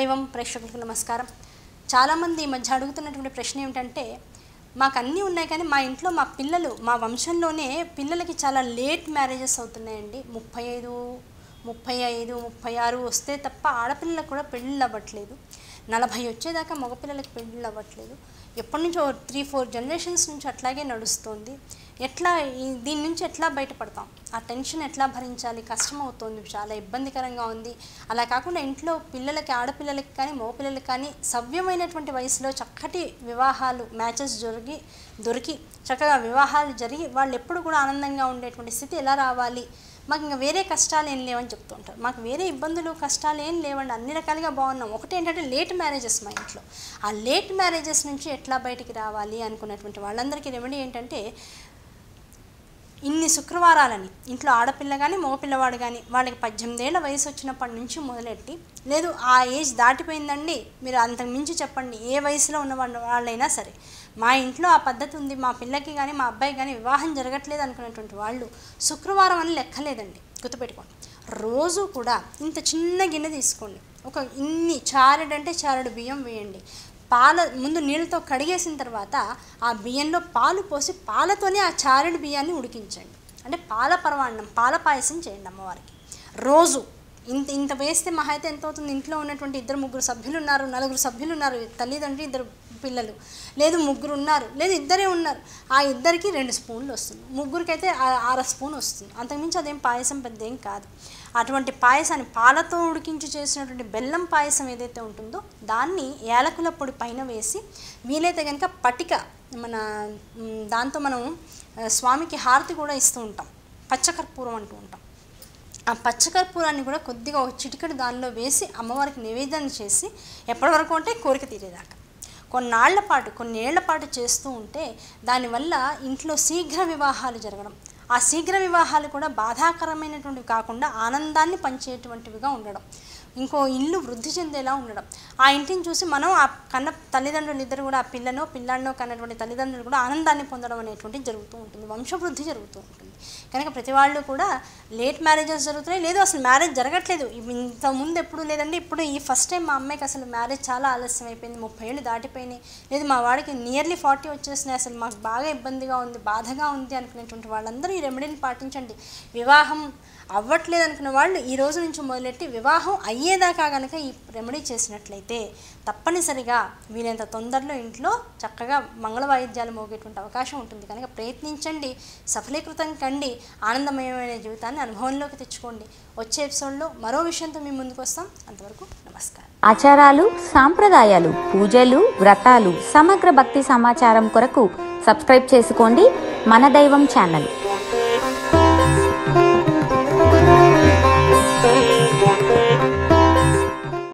దైవం ప్రేక్షకులకు నమస్కారం చాలామంది ఈ మధ్య అడుగుతున్నటువంటి ప్రశ్న ఏమిటంటే మాకు అన్నీ ఉన్నాయి కానీ మా ఇంట్లో మా పిల్లలు మా వంశంలోనే పిల్లలకి చాలా లేట్ మ్యారేజెస్ అవుతున్నాయండి ముప్పై ఐదు ముప్పై ఐదు ముప్పై ఆరు వస్తే తప్ప ఆడపిల్లలకు కూడా పెళ్ళిళ్ళు అవ్వట్లేదు నలభై వచ్చేదాకా మగపిల్లలకు పెళ్ళిళ్ళు అవ్వట్లేదు ఎప్పటి నుంచో త్రీ ఫోర్ జనరేషన్స్ నుంచి అట్లాగే నడుస్తుంది ఎట్లా ఈ- దీని నుంచి ఎట్లా బయటపడతాం ఆ టెన్షన్ ఎట్లా భరించాలి కష్టం అవుతుంది చాలా ఇబ్బందికరంగా ఉంది అలా కాకుండా ఇంట్లో పిల్లలకి ఆడపిల్లలకి కానీ మగపిల్లలకి కానీ సవ్యమైనటువంటి వయసులో చక్కటి వివాహాలు మ్యాచెస్ జరిగి దొరికి చక్కగా వివాహాలు జరిగి వాళ్ళు ఎప్పుడు కూడా ఆనందంగా ఉండేటువంటి స్థితి ఎలా రావాలి మాకు ఇంకా వేరే కష్టాలు ఏం లేవని చెప్తూ ఉంటారు మాకు వేరే ఇబ్బందులు కష్టాలు ఏం లేవండి అన్ని రకాలుగా బాగున్నాం ఒకటి ఏంటంటే లేట్ మ్యారేజెస్ మా ఇంట్లో ఆ లేట్ మ్యారేజెస్ నుంచి ఎట్లా బయటికి రావాలి అనుకున్నటువంటి వాళ్ళందరికీ రెమెడీ ఏంటంటే ఇన్ని శుక్రవారాలని ఇంట్లో ఆడపిల్ల కానీ మగపిల్లవాడు కానీ వాళ్ళకి పద్దెనిమిదేళ్ల వయసు వచ్చినప్పటి నుంచి మొదలెట్టి లేదు ఆ ఏజ్ దాటిపోయిందండి మీరు అంతకు మించి చెప్పండి ఏ వయసులో ఉన్న వాళ్ళ వాళ్ళైనా సరే మా ఇంట్లో ఆ పద్ధతి ఉంది మా పిల్లకి కానీ మా అబ్బాయికి కానీ వివాహం జరగట్లేదు అనుకునేటువంటి వాళ్ళు శుక్రవారం అని లెక్కలేదండి గుర్తుపెట్టుకోండి రోజు కూడా ఇంత చిన్న గిన్నె తీసుకోండి ఒక ఇన్ని చారెడంటే చారెడు బియ్యం వేయండి పాల ముందు నీళ్ళతో కడిగేసిన తర్వాత ఆ బియ్యంలో పాలు పోసి పాలతోనే ఆ చారెడు బియ్యాన్ని ఉడికించండి అంటే పాల పరవాన్నం పాల పాయసం చేయండి అమ్మవారికి రోజు ఇంత ఇంత వేస్తే మహా అయితే ఎంత అవుతుంది ఇంట్లో ఉన్నటువంటి ఇద్దరు ముగ్గురు సభ్యులు ఉన్నారు నలుగురు సభ్యులు ఉన్నారు తల్లిదండ్రులు ఇద్దరు పిల్లలు లేదు ముగ్గురు ఉన్నారు లేదు ఇద్దరే ఉన్నారు ఆ ఇద్దరికి రెండు స్పూన్లు వస్తుంది ముగ్గురికి అయితే ఆ- అర స్పూన్ వస్తుంది అంతకుమించి అదేం పాయసం పెద్ద ఏం కాదు అటువంటి పాయసాన్ని పాలతో ఉడికించి చేసినటువంటి బెల్లం పాయసం ఏదైతే ఉంటుందో దాన్ని యాలకుల పొడి పైన వేసి వీలైతే కనుక పటిక మన మ్, దాంతో మనం ఆ, స్వామికి హారతి కూడా ఇస్తూ ఉంటాం పచ్చకర్పూరం అంటూ ఉంటాం ఆ పచ్చకర్పూరాన్ని కూడా కొద్దిగా ఒక చిటికెడు దానిలో వేసి అమ్మవారికి నివేదన చేసి ఎప్పటి వరకు అంటే కోరిక తీరేదాకా కొన్నాళ్ల పాటు కొన్నేళ్ల పాటు చేస్తూ ఉంటే దానివల్ల ఇంట్లో శీఘ్ర వివాహాలు జరగడం ఆ శీఘ్ర వివాహాలు కూడా బాధాకరమైనటువంటివి కాకుండా ఆనందాన్ని పంచేటువంటివిగా ఉండడం ఇంకో ఇల్లు వృద్ధి చెందేలా ఉండడం ఆ ఇంటిని చూసి మనం ఆ కన్న తల్లిదండ్రులు ఇద్దరు కూడా ఆ పిల్లనో పిల్లాడినో కన్నటువంటి తల్లిదండ్రులు కూడా ఆనందాన్ని పొందడం అనేటువంటిది జరుగుతూ ఉంటుంది వంశవృద్ధి జరుగుతూ ఉంటుంది కనుక ప్రతి వాళ్ళు కూడా లేట్ మ్యారేజెస్ జరుగుతున్నాయి లేదు అసలు మ్యారేజ్ జరగట్లేదు ఇవి ఇంత ముందు ఎప్పుడు లేదండి ఇప్పుడు ఈ ఫస్ట్ టైం మా అమ్మాయికి అసలు మ్యారేజ్ చాలా ఆలస్యం అయిపోయింది ముప్పై ఏళ్ళు దాటిపోయినాయి లేదు మా వాడికి నియర్లీ ఫార్టీ వచ్చేసినాయి అసలు మాకు బాగా ఇబ్బందిగా ఉంది బాధగా ఉంది అనుకునేటువంటి వాళ్ళందరూ ఈ రెమెడీని పాటించండి వివాహం అవ్వట్లేదు అనుకున్న వాళ్ళు ఈ రోజు నుంచి మొదలెట్టి వివాహం అయ్యేదాకా కనుక ఈ రెమెడీ చేసినట్లయితే తప్పనిసరిగా వీలైనంత తొందరలో ఇంట్లో చక్కగా మంగళ వాయిద్యాలు మోగేటువంటి అవకాశం ఉంటుంది కనుక ప్రయత్నించండి సఫలీకృతం కండి ఆనందమయమైన జీవితాన్ని అనుభవంలోకి తెచ్చుకోండి వచ్చే ఎపిసోడ్లో మరో విషయంతో మీ ముందుకు వస్తాం అంతవరకు నమస్కారం ఆచారాలు సాంప్రదాయాలు పూజలు వ్రతాలు సమగ్ర భక్తి సమాచారం కొరకు సబ్స్క్రైబ్ చేసుకోండి మన దైవం ఛానల్